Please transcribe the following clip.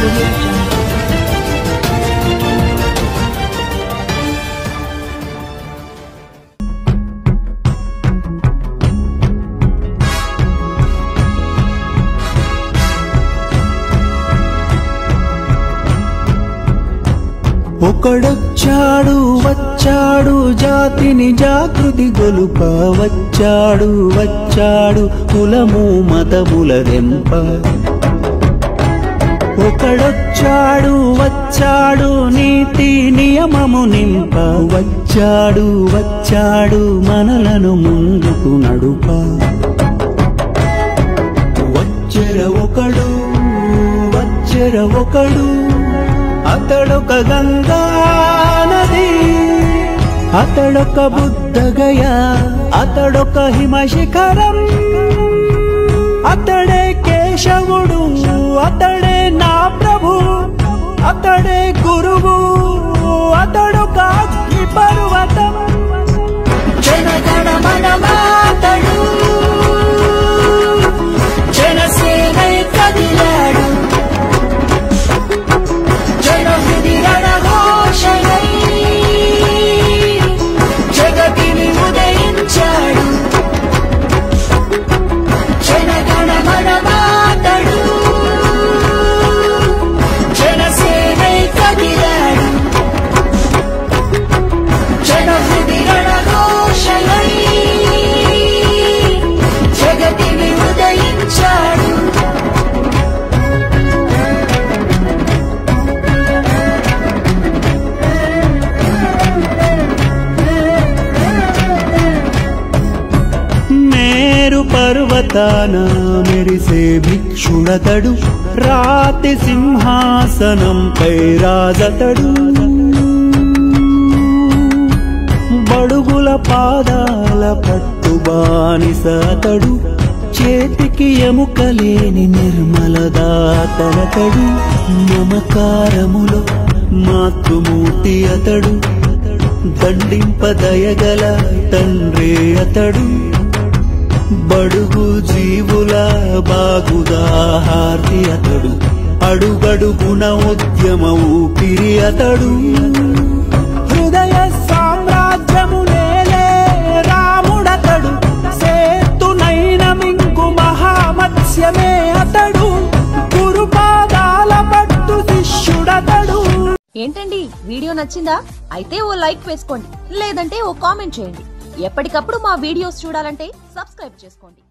audio jungle. ఒకడొచ్చాడు వచ్చాడు జాతిని జాగృతి గొలుప వచ్చాడు వచ్చాడు కులము మతముల రెంప ఒకడొచ్చాడు వచ్చాడు నీతి నియమము నింప వచ్చాడు వచ్చాడు మనలను ముందుకు నడుప వచ్చెర ఒకడు వచ్చెర ఒకడు అతడొక గంగా నది అతడొక బుద్ధగయ అతడొక హిమశిఖరం అతడే కేశవుడు అతడే నా ప్రభు అతడే గురువు అతడొక అగ్ని పర్వతం జనగణ మనమాతడు జనసేనై కదిలాడు జనహృది రణఘోషణై జగతిని ఉదయించాడు జనగణ మనమాతడు జనసేనై కదిలాడు జనహృది రణఘోషణై జగతిని ఉదయించాడు మేరు పర్వతాన మెరిసే భిక్షుడతడు రాతి సింహాసనంపై రాజతడు బడుగుల పాదాల పట్టు బానిసతడు చేతికి ఎముకలేని నిర్మలదాతనతడు మమకారములో మాతృమూర్తి అతడు దండింపదయగల తండ్రి అతడు బడుగు జీవుల బాగుదాహార్తి అతడు అడుగడుగున ఉద్యమ ఊపిరి అతడు హృదయ సామ్రాజ్యము నేలే రాముడతడు సేతునైన మింగు మహామత్స్యమే అతడు గురుపాదాల పట్టు శిష్యుడతడు ఏంటండి వీడియో నచ్చిందా అయితే ఓ లైక్ వేసుకోండి లేదంటే ఓ కామెంట్ చేయండి ఎప్పటికప్పుడు మా వీడియోస్ చూడాలంటే సబ్స్క్రైబ్ చేసుకోండి